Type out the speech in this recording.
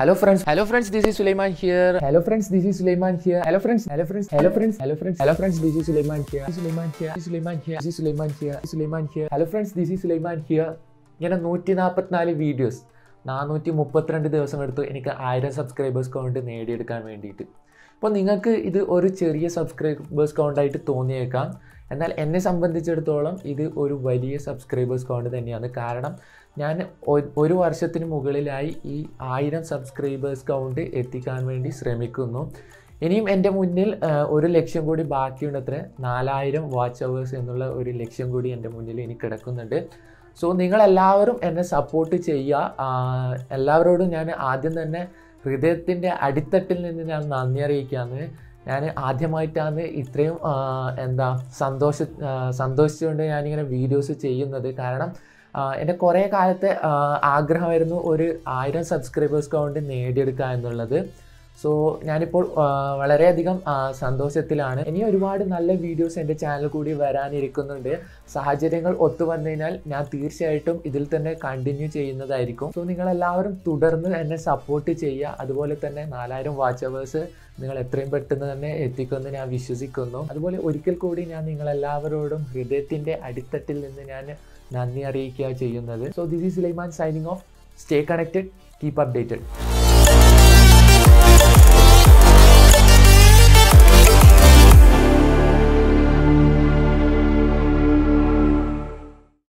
Hello friends, hello friends, this is Sulaiman here. Hello friends, this is Sulaiman here. Hello friends, hello friends, hello friends, hello friends, hello friends, this is Sulaiman here. This is Sulaiman here. This is Sulaiman here. This is Sulaiman here. This is Sulaiman here. Hello friends, this is Sulaiman here. ഇങ്ങനെ നൂറ്റി നാൽപ്പത്തിനാല് videos നാനൂറ്റി മുപ്പത്തിരണ്ട് ദിവസം എടുത്തു എനിക്ക് ആയിരം subscribers count നേടിയെടുക്കാൻ വേണ്ടിയിട്ട് അപ്പോൾ നിങ്ങൾക്ക് ഇത് ഒരു ചെറിയ സബ്സ്ക്രൈബേഴ്സ് കൗണ്ടായിട്ട് തോന്നിയേക്കാം എന്നാൽ എന്നെ സംബന്ധിച്ചിടത്തോളം ഇത് ഒരു വലിയ സബ്സ്ക്രൈബേഴ്സ് കൗണ്ട് തന്നെയാണ് കാരണം ഞാൻ ഒ- ഒരു വർഷത്തിന് മുകളിലായി ഈ ആയിരം സബ്സ്ക്രൈബേഴ്സ് കൗണ്ട് എത്തിക്കാൻ വേണ്ടി ശ്രമിക്കുന്നു ഇനിയും എൻ്റെ മുന്നിൽ ആ, ഒരു ലക്ഷ്യം കൂടി ബാക്കിയുണ്ട് അത്ര നാലായിരം വാച്ച് അവേഴ്സ് എന്നുള്ള ഒരു ലക്ഷ്യം കൂടി എൻ്റെ മുന്നിൽ ഇനി കിടക്കുന്നുണ്ട് സോ നിങ്ങളെല്ലാവരും എന്നെ സപ്പോർട്ട് ചെയ്യുക ആ, എല്ലാവരോടും ഞാൻ ആദ്യം തന്നെ ഹൃദയത്തിൻ്റെ അടിത്തട്ടിൽ നിന്ന് ഞാൻ നന്ദി അറിയിക്കുകയാണ് ഞാൻ ആദ്യമായിട്ടാണ് ഇത്രയും ആ, എന്താ സന്തോഷ ആ, സന്തോഷിച്ചുകൊണ്ട് ഞാനിങ്ങനെ വീഡിയോസ് ചെയ്യുന്നത് കാരണം ആ, എൻ്റെ കുറേ കാലത്തെ ആ, ആഗ്രഹമായിരുന്നു ഒരു ആയിരം സബ്സ്ക്രൈബേഴ്സ് കൗണ്ട് നേടിയെടുക്കുക എന്നുള്ളത് സോ ഞാനിപ്പോൾ ആ, വളരെയധികം ആ, സന്തോഷത്തിലാണ് ഇനി ഒരുപാട് നല്ല വീഡിയോസ് എൻ്റെ ചാനൽ കൂടി വരാനിരിക്കുന്നുണ്ട് സാഹചര്യങ്ങൾ ഒത്തു വന്നു കഴിഞ്ഞാൽ ഞാൻ തീർച്ചയായിട്ടും ഇതിൽ തന്നെ കണ്ടിന്യൂ ചെയ്യുന്നതായിരിക്കും സോ നിങ്ങളെല്ലാവരും തുടർന്ന് എന്നെ സപ്പോർട്ട് ചെയ്യുക അതുപോലെ തന്നെ നാലായിരം വാച്ച് അവേഴ്സ് നിങ്ങൾ എത്രയും പെട്ടെന്ന് തന്നെ എത്തിക്കുമെന്ന് ഞാൻ വിശ്വസിക്കുന്നു അതുപോലെ ഒരിക്കൽ കൂടി ഞാൻ നിങ്ങളെല്ലാവരോടും ഹൃദയത്തിൻ്റെ അടിത്തട്ടിൽ നിന്ന് ഞാൻ നന്ദി അറിയിക്കുക ചെയ്യുന്നത് so this is Layman signing off stay connected keep updated